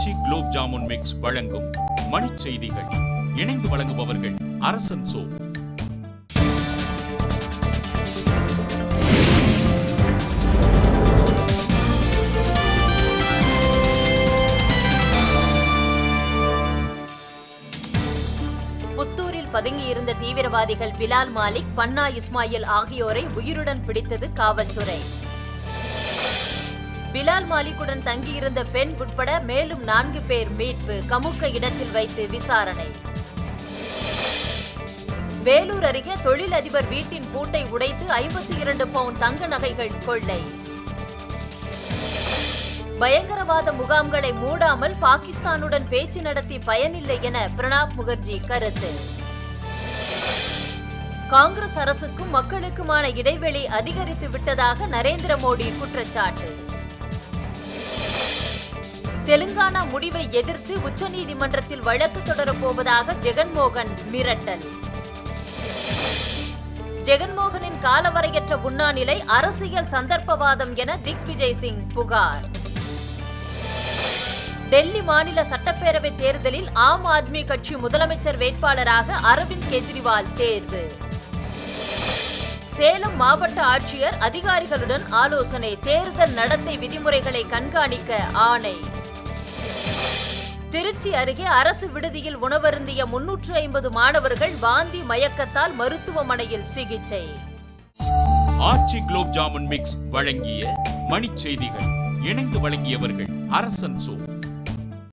ஆச்சி gulab jamun mix வழங்கும் மணிச் செய்திகள் இணைந்து வழங்குபவர்கள் அரசன் சோ புத்தூரில் பதுங்கியிருந்த தீவிரவாதிகள் பிலால் மாலிக் பன்னா இஸ்மாயில் ஆகியோரை உயிருடன் பிடித்தது காவல்துறை பிலால் மாலிக்குடன் தங்கியிருந்த பெண் உட்பட மேலும் நான்கு பேர் மீட்பு கமுக்க இடத்தில் வைத்து விசாரணை வேலூர் அருகே தொழிலதிபர் வீட்டின் பூட்டை உடைத்து ஐம்பத்தி இரண்டு பவுண்ட் தங்க நகைகள் கொள்ளை பயங்கரவாத முகாம்களை மூடாமல் பாகிஸ்தானுடன் பேச்சு நடத்தி பயனில்லை என பிரணாப் முகர்ஜி கருத்து காங்கிரஸ் அரசுக்கும் மக்களுக்குமான இடைவெளி அதிகரித்து விட்டதாக நரேந்திர மோடி குற்றச்சாட்டு தெலுங்கானா முடிவை எதிர்த்து உச்சநீதிமன்றத்தில் வழக்கு தொடரப்போவதாக ஜெகன்மோகன் மிரட்டல் ஜெகன்மோகனின் காலவரையற்ற உண்ணாநிலை அரசியல் சந்தர்ப்பவாதம் என திக்விஜய் சிங் புகார் டெல்லி மாநில சட்டப்பேரவை தேர்தலில் ஆம் ஆத்மி கட்சி முதலமைச்சர் வேட்பாளராக அரவிந்த் கெஜ்ரிவால் தேர்வு சேலம் மாவட்ட ஆட்சியர் அதிகாரிகளுடன் ஆலோசனை தேர்தல் நடத்தை விதிமுறைகளை கண்காணிக்க ஆணை திருச்சி அருகே அரசு விடுதியில் உணவருந்திய முன்னூற்று ஐம்பது மாணவர்கள் வாந்தி மயக்கத்தால் மருத்துவமனையில் சிகிச்சை ஆச்சி குலோப் ஜாமுன் மிக்ஸ் வழங்கிய மணிச் செய்திகள் இணைந்து வழங்கியவர்கள் அரசன் சோ